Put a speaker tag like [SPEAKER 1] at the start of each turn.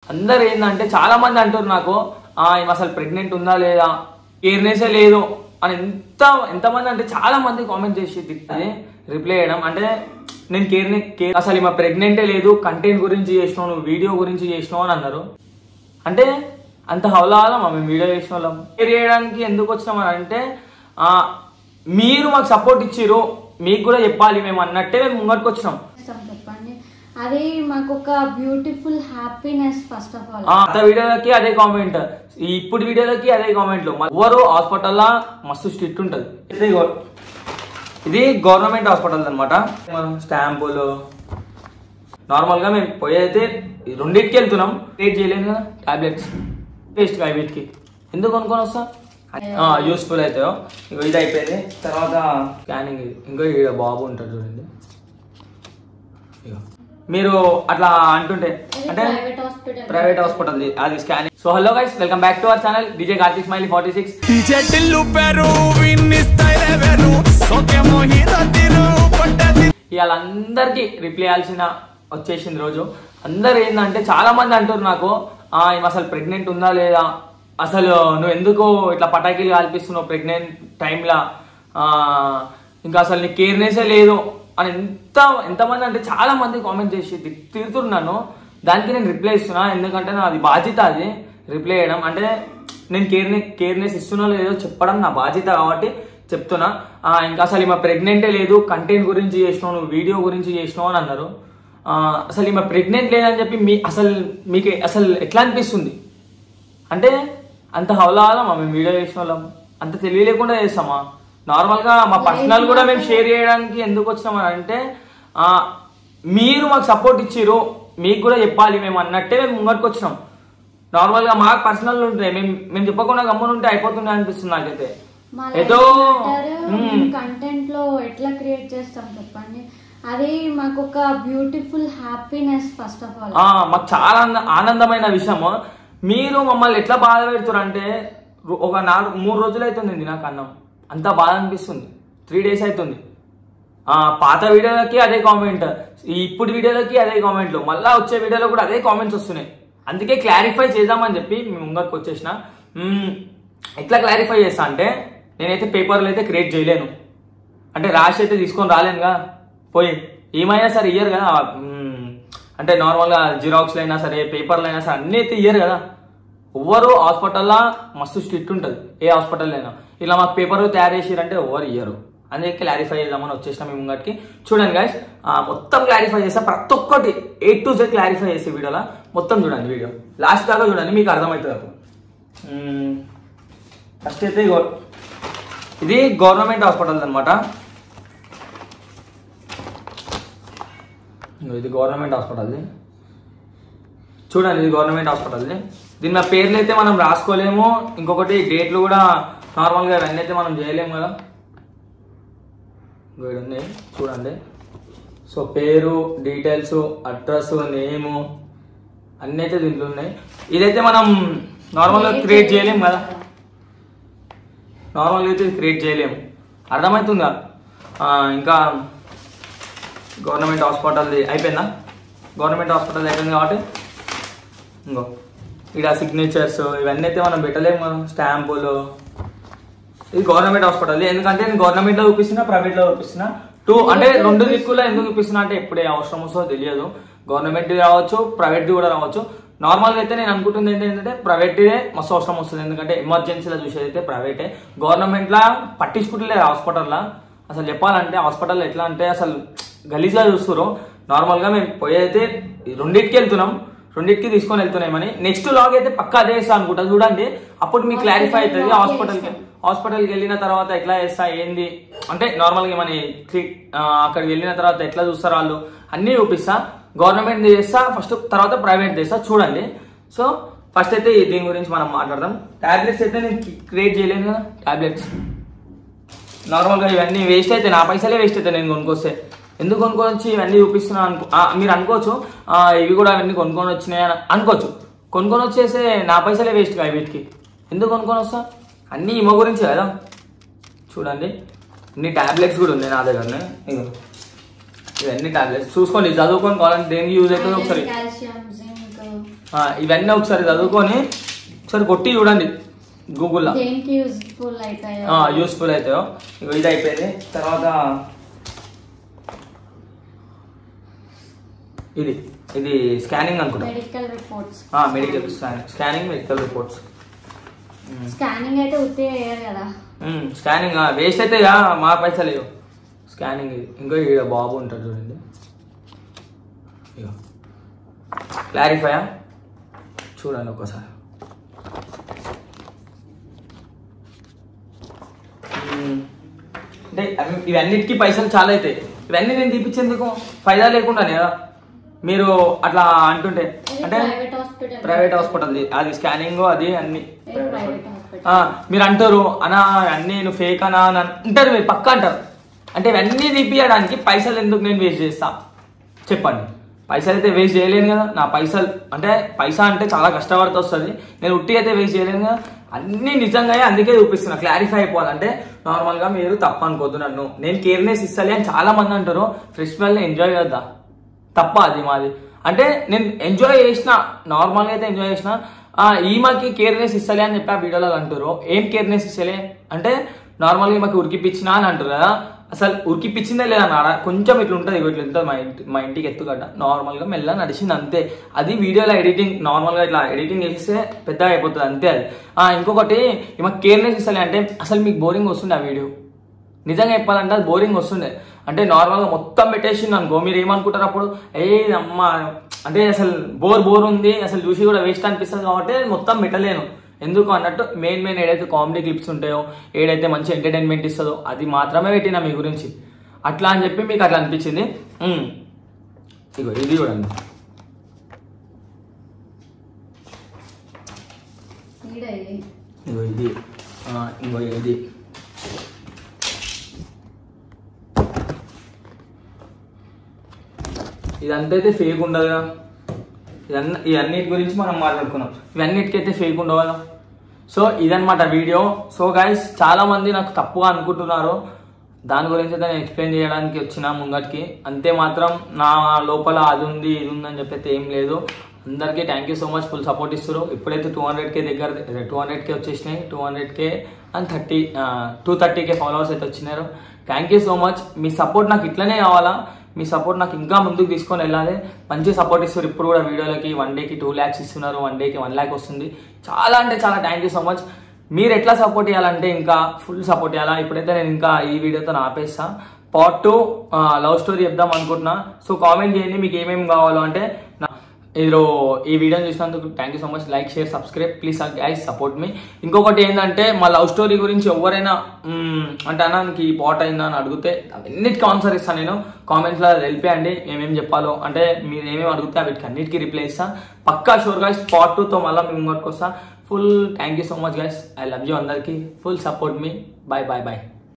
[SPEAKER 1] అందరు ఏంటంటే చాలా మంది అంటారు నాకు "ఆ, ఈమె అసలు ప్రెగ్నెంట్ ఉందా లేదా కేర్నెసే లేదు అని ఎంత ఎంతమంది అంటే చాలా మంది కామెంట్ చేసి తిట్టాలి రిప్లై చేయడం అంటే నేను కేర్నే కేర్ అసలు ఈమె ప్రెగ్నెంటే లేదు కంటెంట్ గురించి చేసినావు నువ్వు వీడియో గురించి చేసినావు అని అన్నారు అంటే అంత హౌలాలం మేము వీడియో చేసిన వాళ్ళం షేర్ చేయడానికి ఎందుకు వచ్చినామని అంటే ఆ, మీరు మాకు సపోర్ట్ ఇచ్చిర్రు మీకు కూడా చెప్పాలి మేము అన్నట్టే మేము ముంగటికి వచ్చినాం
[SPEAKER 2] చేస్తాం చెప్పండి అది మాకు ఒక beautiful happiness first of all
[SPEAKER 1] ఆ, గత వీడియోలకి అదే కామెంట్ ఈ ఇప్పుడు వీడియోలకి అదే కామెంట్లు ఎవరు హాస్పిటల్లో మస్తు స్ట్రిక్ట్ ఉంటుంది ఇది గో- ఇది గవర్నమెంట్ హాస్పిటల్ అనమాట స్టాంపులు నార్మల్గా మేము పోయేదైతే ఈ రెండింటికి వెళ్తున్నాం ట్రీట్ చేయలేము కదా టాబ్లెట్స్ టేస్ట్ కాయ వీటికి ఎందుకు కొనుక్కొని వస్తా యూస్ఫుల్ అవుతాయో ఇగో ఇది అయిపోయింది తర్వాత స్కానింగ్ ఇది ఇంకో ఈడ బాబు ఉంటాడు చూడండి ఇగో మీరు అట్లా అంటుంటే అంటే
[SPEAKER 2] ప్రైవేట్ హాస్పిటల్
[SPEAKER 1] ప్రైవేట్ హాస్పిటల్ అది scanning so hello guys welcome back to our channel DJ Karthik smiley forty six
[SPEAKER 3] DJ Tillu పెరు విన్ని స్టైల్ వెరు సోకే మోహిత తిరు పట్టది
[SPEAKER 1] ఇవాళ అందరికి రిప్లై చేయాల్సిన వచ్చేసింది రోజు అందరు ఏంటంటే చాలా మంది అంటారు నాకు "ఆ, ఈమె అసలు ప్రెగ్నెంట్ ఉందా లేదా అసలు నువ్వు ఎందుకు ఇట్లా పటాకీలు కాల్పిస్తున్నావు ప్రెగ్నెంట్ టైంలో ఇంకా అసలు నీ కేర్నెసే లేదు అని ఎంత ఎంతమంది అంటే చాలా మంది కామెంట్ చేసి తి- తిడుతున్నాను దానికి నేను రిప్లై ఇస్తున్నా ఎందుకంటే నా అది బాధ్యత అది రిప్లై చేయడం అంటే నేను కేర్నె కేర్నెస్ ఇస్తున్నా లేదో చెప్పడం నా బాధ్యత కాబట్టి చెప్తున్నా ఆ, ఇంకా అసలు ఈమె ప్రెగ్నెంటే లేదు కంటెంట్ గురించి చేసినావు నువ్వు వీడియో గురించి చేసినావు అని అన్నారు ఆ, అసలు ఈమె ప్రెగ్నెంట్ లేదని చెప్పి మీ అసలు మీకు అసలు ఎట్లా అనిపిస్తుంది అంటే అంత హౌలాలమా మేము వీడియో చేసిన వాళ్ళం అంత తెలియలేకుండా చేస్తామా నార్మల్గా మా పర్సనల్ కూడా మేము షేర్ చేయడానికి ఎందుకు వచ్చినామని అంటే ఆ, మీరు మాకు సపోర్ట్ ఇచ్చిర్రు మీకు కూడా చెప్పాలి మేము అన్నట్టే మేము ముంగటికి వచ్చినాం నార్మల్గా మాకు పర్సనల్ ఉంటాయి మేము మేము చెప్పకుండా గమ్మున ఉంటే అయిపోతుంది అనిపిస్తుంది నాకైతే ఏదో మ్మ్.
[SPEAKER 2] కంటెంట్ లో ఎట్లా క్రియేట్ చేస్తాం చెప్పండి అది మాకు ఒక beautiful happiness first of all
[SPEAKER 1] ఆ, మాకు చాలా ఆనంద- ఆనందమైన విషయము మీరు మమ్మల్ని ఎట్లా బాధ పెడుతున్నారు అంటే రో- ఒక నాలుగు మూడు రోజులు అవుతుంది నాకు అన్నం అంత బాధ అనిపిస్తుంది త్రీ డేస్ అవుతుంది ఆ, పాత వీడియోలకి అదే కామెంట్ ఈ ఇప్పుడు వీడియోలకి అదే కామెంట్లు మళ్ళా వచ్చే వీడియోలో కూడా అదే కామెంట్స్ వస్తున్నాయి అందుకే క్లారిఫై చేద్దామని చెప్పి మేము ముంగరికి వచ్చేసిన మ్మ్, ఎట్లా క్లారిఫై చేస్తా అంటే నేనైతే పేపర్లు అయితే క్రియేట్ చేయలేను అంటే రాసి అయితే తీసుకొని రాలేనుగా పోయి ఏమైనా సరే ఇయ్యరు కదా మ్మ్. అంటే నార్మల్గా జిరాక్స్లు అయినా సరే పేపర్లు అయినా సరే అన్నీ అయితే ఇయ్యరు కదా ఎవ్వరు హాస్పిటల్లో మస్తు స్ట్రిక్ట్ ఉంటుంది ఏ హాస్పిటల్ అయినా ఇలా మాకు పేపర్లు తయారు చేసిరంటే ఎవరు ఇయ్యరు అందుకే క్లారిఫై చేద్దామని వచ్చేసిన మేము ముంగటికి చూడండి గాయస్ మొత్తం క్లారిఫై చేస్తా ప్రతి ఒక్కటి ఏ టు జెడ్ క్లారిఫై చేసే వీడియోలో మొత్తం చూడండి వీడియో లాస్ట్ దాకా చూడండి మీకు అర్థమవుతుంది అప్పుడు ఫస్ట్ అయితే ఇగో ఇది గవర్నమెంట్ హాస్పిటల్ అనమాట ఇది గవర్నమెంట్ హాస్పిటల్ది చూడండి ఇది గవర్నమెంట్ హాస్పిటల్ది దీని నా పేర్లు అయితే మనం రాసుకోలేము ఇంకొకటి డేట్లు కూడా నార్మల్గా ఇవన్నీ అయితే మనం చేయలేము కదా ఇగో ఈడ ఉన్నాయి చూడండి సో పేరు డీటెయిల్స్ అడ్రస్ నేము అన్నీ అయితే దీంట్లో ఉన్నాయి ఇదైతే మనం నార్మల్గా క్రియేట్ చేయలేము కదా నార్మల్గా అయితే క్రియేట్ చేయలేము అర్థమవుతుందా ఆ, ఇంకా గవర్నమెంట్ హాస్పిటల్ది అయిపోయిందా గవర్నమెంట్ హాస్పిటల్ అయిపోయింది కాబట్టి ఇంకో ఇక్కడ సిగ్నేచర్స్ ఇవన్నీ అయితే మనం పెట్టలేము మనం స్టాంపులు ఇది గవర్నమెంట్ హాస్పిటల్ ఎందుకంటే నేను గవర్నమెంట్లో చూపిస్తున్నా ప్రైవేట్లో చూపిస్తున్నా టూ అంటే రెండు దిక్కుల్లో ఎందుకు చూపిస్తున్నా అంటే ఎప్పుడే అవసరం వస్తుందో తెలియదు గవర్నమెంట్ రావచ్చు ప్రైవేట్ కూడా రావచ్చు నార్మల్గా అయితే నేను అనుకుంటుంది ఏంటంటే ప్రైవేటే మస్తు అవసరం వస్తుంది ఎందుకంటే ఎమర్జెన్సీలో చూసేది అయితే ప్రైవేటే గవర్నమెంట్లో పట్టించుకుంటలేదు హాస్పిటల్లో అసలు చెప్పాలంటే హాస్పిటల్ ఎట్లా అంటే అసలు గలీజ్గా చూస్తారు నార్మల్గా మేము పోయేదైతే ఈ రెండింటికి వెళ్తున్నాం రెండింటికి తీసుకొని వెళ్తున్నామని నెక్స్ట్ లాగ్ అయితే పక్కా అదే చేస్తా అనుకుంటా చూడండి అప్పుడు మీకు క్లారిఫై అవుతుంది హాస్పిటల్కి హాస్పిటల్కి వెళ్ళిన తర్వాత ఎట్లా చేస్తా ఏంది అంటే నార్మల్గా మన క్లి- ఆ, అక్కడికి వెళ్ళిన తర్వాత ఎట్లా చూస్తారు వాళ్ళు అన్నీ చూపిస్తా గవర్నమెంట్ చేస్తా ఫస్ట్ తర్వాత ప్రైవేట్ చేస్తా చూడండి సో ఫస్ట్ అయితే ఈ దీని గురించి మనం మాట్లాడదాం టాబ్లెట్స్ అయితే నేను క్రియేట్ చేయలేను కదా టాబ్లెట్స్ నార్మల్గా ఇవన్నీ వేస్ట్ అయితే నా పైసలే వేస్ట్ అయితే నేను కొనుక్కొస్తే ఎందుకు కొనుక్కొని వచ్చి ఇవన్నీ చూపిస్తున్నా అనుకో ఆ, మీరు అనుకోవచ్చు ఆ, ఇవి కూడా అవన్నీ కొనుక్కొని వచ్చినాయి అని అనుకోవచ్చు కొనుక్కొని వచ్చేసే నా పైసలే వేస్ట్ కాదు వీటికి ఎందుకు కొనుక్కొని వస్తా అన్నీ ఇమ గురించి కదా చూడండి ఇన్ని టాబ్లెట్స్ కూడా ఉన్నాయి నా దగ్గరనే ఇగో ఇవన్నీ టాబ్లెట్స్ చూసుకోండి చదువుకొని కావాలంటే దేనికి యూజ్ అవుతుందో ఒకసారి
[SPEAKER 2] కాల్షియం జింక్
[SPEAKER 1] ఆ, ఇవన్నీ ఒకసారి చదువుకొని ఒకసారి కొట్టి చూడండి గూగుల్లో
[SPEAKER 2] దేనికి యూజ్ఫుల్ అవుతాయో
[SPEAKER 1] యూస్ఫుల్ అవుతాయో ఇగో ఇది అయిపోయింది తర్వాత ఇది ఇది స్కానింగ్ అనుకుంటా
[SPEAKER 2] medical reports
[SPEAKER 1] medical scanning scanning medical reports
[SPEAKER 2] scanning అయితే ఉత్తిగా వేయరు కదా
[SPEAKER 1] స్కానింగ్ వేస్ట్ అయితే ఇక మా పైసలు లేవు స్కానింగ్ ఇది ఇంకో ఇక్కడ బాబు ఉంటాడు చూడండి ఇగో క్లారిఫైయా చూడండి ఒకసారి మ్మ్. అంటే అవి- ఇవన్నిటికీ పైసలు చాలా అవుతాయి ఇవన్నీ నేను తీపిచ్చేందుకు ఫైదా లేకుండానే కదా మీరు అట్లా అంటుంటే అంటే
[SPEAKER 2] ప్రైవేట్ హాస్పిటల్
[SPEAKER 1] ప్రైవేట్ హాస్పిటల్ అది స్కానింగ్ అది అన్ని
[SPEAKER 2] ప్రైవేట్ హాస్పిటల్
[SPEAKER 1] ఆ, మీరు అంటారు అనా అన్ని నేను ఫేక్ అనా అని అంటారు మీరు పక్క అంటారు అంటే ఇవన్నీ తీపియడానికి పైసలు ఎందుకు నేను వేస్ట్ చేస్తా చెప్పండి పైసలు అయితే వేస్ట్ చేయలేను కదా నా పైసలు అంటే పైసా అంటే చాలా కష్టపడితే వస్తుంది నేను ఉట్టి అయితే వేస్ట్ చేయలేను కదా అన్ని నిజంగానే అందుకే చూపిస్తున్నా క్లారిఫై అయిపోవాలంటే నార్మల్గా మీరు తప్పు అనుకోవద్దు నన్ను నేను కేర్నెస్ ఇస్తాలే అని చాలా మంది అంటారు ఫెస్టివల్ని ఎంజాయ్ చేద్దా తప్ప అది మాది అంటే నేను ఎంజాయ్ చేసిన నార్మల్గా అయితే ఎంజాయ్ చేసిన ఆ, ఈమెకి కేర్నెస్ ఇస్తలే అని చెప్పి ఆ వీడియోలో అంటారు ఏం కేర్నెస్ ఇస్తలే అంటే నార్మల్గా ఈమెకి ఉరికిపించినా అని అంటారు కదా అసలు ఉరికిపించిందే లేదన్నాడ కొంచెం ఇట్లా ఉంటుంది ఇగో ఇట్లా ఉంటుంది మా ఇంటి మా ఇంటికి ఎత్తుగడ్డ నార్మల్గా మెల్ల నడిచింది అంతే అది వీడియోలో ఎడిటింగ్ నార్మల్గా ఇట్లా ఎడిటింగ్ చేస్తే పెద్దగా అయిపోతుంది అంతే అది ఆ, ఇంకొకటి ఈమెకి కేర్నెస్ ఇస్తలే అంటే అసలు మీకు బోరింగ్ వస్తుంది ఆ వీడియో నిజంగా చెప్పాలంటే అది బోరింగ్ వస్తుండే అంటే నార్మల్గా మొత్తం పెట్టేసింది అనుకో మీరు ఏమనుకుంటారు అప్పుడు ఏ అమ్మ అంటే అసలు బోర్ బోర్ ఉంది అసలు చూసి కూడా వేస్ట్ అనిపిస్తుంది కాబట్టి మొత్తం పెట్టలేను ఎందుకు అన్నట్టు మెయిన్ మెయిన్ ఏదైతే కామెడీ క్లిప్స్ ఉంటాయో ఏదైతే మంచి ఎంటర్టైన్మెంట్ ఇస్తుందో అది మాత్రమే పెట్టినా మీ గురించి అట్లా అని చెప్పి మీకు అట్లా అనిపించింది ఉమ్. ఇగో ఇది చూడండి
[SPEAKER 2] ఈడ ఇది.
[SPEAKER 1] ఇగో ఇది ఆ, ఇంకో ఇది ఇదంతా అయితే ఫేక్ ఉండదు కదా ఇదన్న ఇవన్నిటి గురించి మనం మాట్లాడుకున్నాం ఇవన్నిటికైతే ఫేక్ ఉండవు కదా సో ఇదన్నమాట వీడియో సో గైస్ చాలా మంది నాకు తప్పుగా అనుకుంటున్నారు దాని గురించి అయితే నేను ఎక్స్ప్లెయిన్ చేయడానికి వచ్చిన ముంగటికి అంతే మాత్రం నా లోపల అది ఉంది ఇది ఉంది అని చెప్పైతే ఏం లేదు అందరికీ thank you so much full support ఇస్తారు ఇప్పుడైతే టూ హండ్రెడ్ కే దగ్గర టూ హండ్రెడ్ కే వచ్చేసినాయి two hundred K and thirty two thirty K followers అయితే వచ్చినారు థ్యాంక్ యూ సో మచ్ మీ సపోర్ట్ నాకు ఇట్లనే కావాలా మీ సపోర్ట్ నాకు ఇంకా ముందుకు తీసుకొని వెళ్ళాలి మంచి సపోర్ట్ ఇస్తారు ఇప్పుడు కూడా వీడియోలకి వన్ డేకి టూ ల్యాక్స్ ఇస్తున్నారు వన్ డేకి వన్ ల్యాక్ వస్తుంది చాలా అంటే చాలా థ్యాంక్ యూ సో మచ్ మీరు ఎట్లా సపోర్ట్ చేయాలంటే ఇంకా ఫుల్ సపోర్ట్ చేయాలా ఇప్పుడైతే నేను ఇంకా ఈ వీడియోతో ఆపేస్తా పార్ట్ టూ లవ్ స్టోరీ చెప్దాం అనుకుంటున్నా సో కామెంట్ చేయండి మీకు ఏమేమి కావాలో అంటే నా- ఇదిలో ఈ వీడియోని చూసినందుకు thank you so much like share subscribe please guys support మీ ఇంకొకటి ఏంటంటే మా లవ్ స్టోరీ గురించి ఎవరైనా మ్మ్, అంటే అన్న నీకు ఈ పాట్ అయిందా అని అడిగితే అన్నిటికీ ఆన్సర్ ఇస్తాను నేను కామెంట్స్లో తెలిపేయండి ఏమేమి చెప్పాలో అంటే మీరు ఏమేమి అడిగితే వీటికి అన్నిటికీ రిప్లై ఇస్తాను పక్కా షూర్ గైస్ పార్ట్ టూతో మళ్ళీ మేము ముంగడికి వస్తా full thank you so much guys I love you అందరికీ ఫుల్ సపోర్ట్ మీ బాయ్ బాయ్ బాయ్